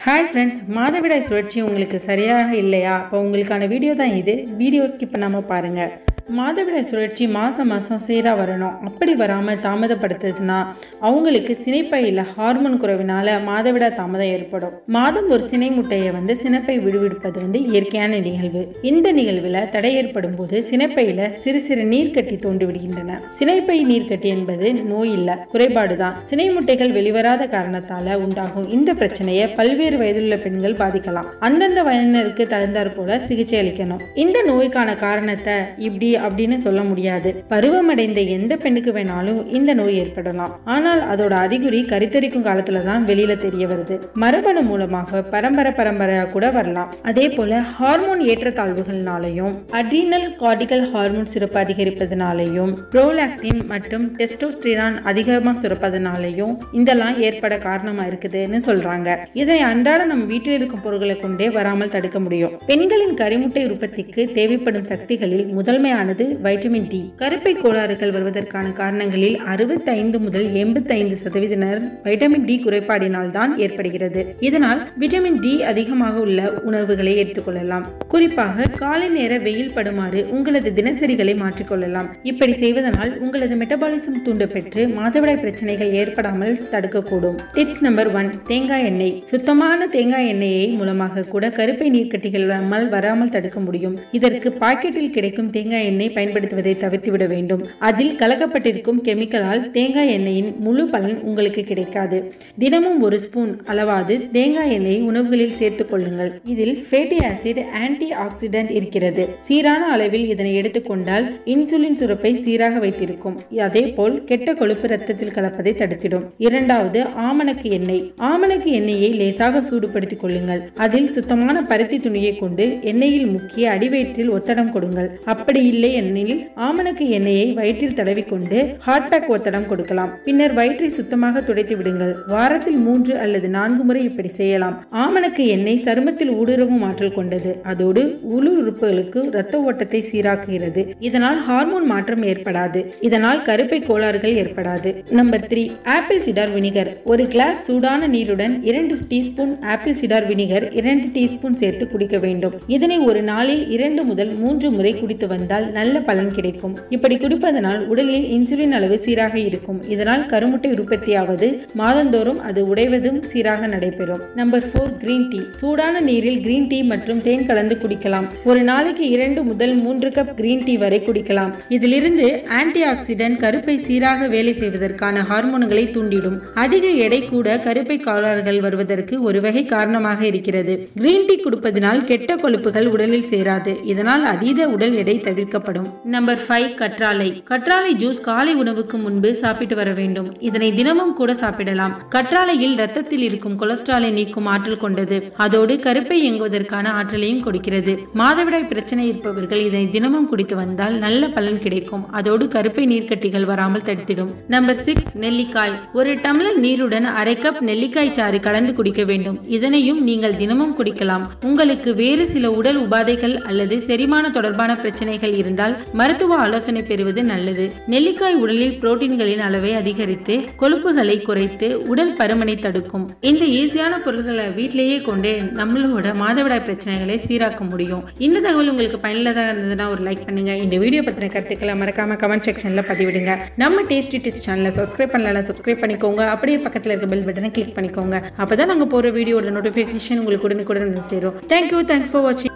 hi friends மாதவிடாய் சுழற்சி உங்களுக்கு சரியாக இல்லையா அப்போ உங்களுக்கான வீடியோ தான் இது வீடியோ ஸ்கிப் பண்ணாமல் பாருங்கள் மாதவிடாய் சுழற்சி மாதம் மாதம் சீராக வரணும் அப்படி வராமல் தாமதப்படுத்துதுன்னா அவங்களுக்கு சினைப்பையில் ஹார்மோன் குறைவினால மாதவிடாய் தாமதம் ஏற்படும் மாதம் ஒரு சினை முட்டையை வந்து சினைப்பை விடுவிடுப்பது வந்து இயற்கையான நிகழ்வு இந்த நிகழ்வில் தடை ஏற்படும் போது சினைப்பையில் சிறு சிறு நீர்க்கட்டி தோன்றி விடுகின்றன சினைப்பை நீர்க்கட்டி என்பது நோய் இல்லை குறைபாடு தான் சினை முட்டைகள் வெளிவராத காரணத்தால உண்டாகும் இந்த பிரச்சனையை பல்வேறு வயதுள்ள பெண்கள் பாதிக்கலாம் அந்தந்த வயதினருக்கு தகுந்தாற் போல சிகிச்சை அளிக்கணும் இந்த நோய்க்கான காரணத்தை இப்படி அப்படின்னு சொல்ல முடியாது பருவமடைந்த எந்த பெண்ணுக்கு வேணாலும் இந்த நோய் ஏற்படலாம் ஆனால் அதோட அறிகுறி கருத்தரிக்கும் காலத்துல தான் வெளியில தெரிய வருது மரபணு மூலமாக பரம்பரை பரம்பரையா கூட வரலாம் அதே போல ஹார்மோன் ஏற்றத்தாழ்வுகள்னாலையும் அட்ரீனல் கார்டிகல் ஹார்மோன் சுரப்பு அதிகரிப்பதனாலையும் ப்ரோலாக்டின் மற்றும் டெஸ்டோஸ்டிரான் அதிகமாக சுரப்பதனாலையும் இதெல்லாம் ஏற்பட காரணமா இருக்குதுன்னு சொல்றாங்க இதை அன்றாட நம்ம வீட்டில் இருக்கும் பொருட்களை கொண்டே வராமல் தடுக்க முடியும் பெண்களின் கரிமுட்டை உற்பத்திக்கு தேவைப்படும் சக்திகளில் முதன்மையானது வைட்டமின் டி கருப்பை கோளாறுகள் வருவதற்கான காரணங்களில் அறுபத்தைந்து முதல் எண்பத்தைந்து சதவீதினர் வைட்டமின் டி குறைபாடினால் தான் ஏற்படுகிறது இதனால் விட்டமின் டி அதிகமாக உள்ள உணவுகளை எடுத்துக்கொள்ளலாம் குறிப்பாக காலை நேர வெயில் படுமாறு உங்களது தினசரிகளை மாற்றிக்கொள்ளலாம் இப்படி செய்வதனால் உங்களது மெட்டபாலிசம் தூண்டப்பெற்று மாதவிடாய் பிரச்சனைகள் ஏற்படாமல் தடுக்கக்கூடும் டிப்ஸ் நம்பர் ஒன் தேங்காய் எண்ணெய் சுத்தமான தேங்காய் எண்ணெயை மூலமாக கூட கருப்பை நீர்க்கட்டிகள் வராமல் வராமல் தடுக்க முடியும் இதற்கு பாக்கெட்டில் கிடைக்கும் தேங்காய் எண்ணெய் பயன்படுத்துவதை தவிர்த்துவிட வேண்டும் அதில் கலக்கப்பட்டிருக்கும் கெமிக்கலால் தேங்காய் எண்ணெயின் முழு பலன் உங்களுக்கு கிடைக்காது தினமும் ஒரு ஸ்பூன் அளவாது தேங்காய் எண்ணெயை உணவுகளில் சேர்த்துக் கொள்ளுங்கள் இதில் ஃபேட்டி ஆசிட் ஆன்டி ஆக்சிடென்ட் இருக்கிறது சீரான அளவில் இதனை எடுத்துக்கொண்டால் இன்சுலின் சுரப்பை சீராக வைத்திருக்கும் அதே போல் கெட்ட கொழுப்பு ரத்தத்தில் கலப்பதை தடுத்திடும் இரண்டாவது ஆமணக்கு எண்ணெய் ஆமணக்கு எண்ணெயை லேசாக சூடுபடுத்திக் கொள்ளுங்கள் அதில் சுத்தமான பருத்தி துணியை கொண்டு எண்ணெயில் முக்கிய அடிவயிற்றில் ஒத்தடம் கொடுங்கள் அப்படி இல்லை எனில் ஆமணக்கு எண்ணெயை வயிற்றில் தடவிக்கொண்டு ஹாட் பேக் ஒத்தடம் கொடுக்கலாம் பின்னர் வயிற்றை சுத்தமாக துடைத்து விடுங்கள் வாரத்தில் மூன்று அல்லது நான்கு முறை இப்படி செய்யலாம் ஆமணக்கு எண்ணெய் சருமத்தில் ஊடுருவும் ஆற்றல் கொண்டது அதோடு உளு உறுப்புகளுக்கு இரத்த ஓட்டத்தை சீராக்குகிறது இதனால் ஹார்மோன் மாற்றம் ஏற்படாது இதனால் கருப்பை கோளாறுகள் ஏற்படாது number three apple cider vinegar ஒரு கிளாஸ் சூடான நீருடன் இரண்டு டீஸ்பூன் ஆப்பிள் சிடார் வினிகர் இரண்டு டீஸ்பூன் சேர்த்து குடிக்க வேண்டும் இதனை ஒரு நாளில் இரண்டு முதல் மூன்று முறை குடித்து வந்தால் நல்ல பலன் கிடைக்கும் இப்படி குடிப்பதனால் உடலில் இன்சுலின் அளவு சீராக இருக்கும் இதனால் கருமுட்டை உற்பத்தியாவது மாதந்தோறும் அது உடைவதும் சீராக நடைபெறும் நம்பர் ஃபோர் கிரீன் டீ சூடான நீரில் கிரீன் டீ மற்றும் தேன் கலந்து குடிக்கலாம் ஒரு நாளைக்கு இரண்டு முதல் மூன்று கப் கிரீன் டீ வரை குடிக்கலாம் இதிலிருந்து ஆன்டி ஆக்சிடென்ட் கருப்பை சீராக வேலை செய்வதற்கான ஹார்மோன்களை தூண்டிடும் அதிக எடை கூட கருப்பை கோளாறுகள் வருவதற்கு ஒரு வகை காரணமாக இருக்கிறது கிரீன் டீ குடிப்பதனால் கெட்ட கொழுப்புகள் உடலில் சேராது இதனால் அதீத உடல் எடை தவிர்க்கப்படும் நம்பர் ஃபைவ் கற்றாழை கற்றாழை ஜூஸ் காலை உணவுக்கு முன்பு சாப்பிட்டு வர வேண்டும் இதனை தினமும் கூட சாப்பிடலாம் கற்றாழையில் ரத்தத்தில் இருக்கும் கொலஸ்ட்ராலை நீக்கும் ஆற்றல் கொண்டது அதோடு கருப்பை இயங்குவதற்கான ஆற்றலையும் கொடுக்கிறது மாதவிடாய் பிரச்சனை இருப்பவர்கள் இதனை தினமும் குடித்து வந்தால் நல்ல பலன் கிடைக்கும் அதோடு கருப்பை நீர்க்கட்டிகள் வராமல் தடுத்திடும் நம்பர் சிக்ஸ் நெல்லிக்காய் ஒரு டம்ளர் நீருடன் அரை கப் நெல்லிக்காய் சாறு கலந்து குடிக்க வேண்டும் இதனையும் நீங்கள் தினமும் குடிக்கலாம் உங்களுக்கு வேறு சில உடல் உபாதைகள் அல்லது செரிமான தொடர்பான பிரச்சனைகள் இருந்தால் மருத்துவ ஆலோசனை பெறுவது நல்லது நெல்லிக்காய் உடலில் புரோட்டீன்களின் அளவை அதிகரித்து கொழுப்புகளை குறைத்து உடல் பருமனை தடுக்கும் இந்த ஈஸியான பொருட்களை வீட்டிலேயே கொண்டே நம்மளோட மாதவிடாய் பிரச்சனைகளை சீராக்க முடியும் இந்த தகவல் உங்களுக்கு பயனுள்ளதாக இருந்ததுன்னா ஒரு லைக் பண்ணுங்க இந்த வீடியோ பத்தின கருத்துக்களை மறக்காம கமெண்ட் செக்ஷன்ல பதிவிடுங்க நம்ம டேஸ்டி டிப்ஸ் சேனலை சப்ஸ்கிரைப் பண்ணலாம் சப்ஸ்கிரைப் பண்ணிக்கோங்க அப்படியே பக்கத்தில் இருக்க பெல் பட்டனை கிளிக் பண்ணிக்கோங்க அப்பதான் நாங்க போற வீடியோட நோட்டிபிகேஷன் உங்களுக்கு உடனுக்குடன் வந்து சேரும் தேங்க்யூ தேங்க்ஸ் ஃபார் வாட்சிங்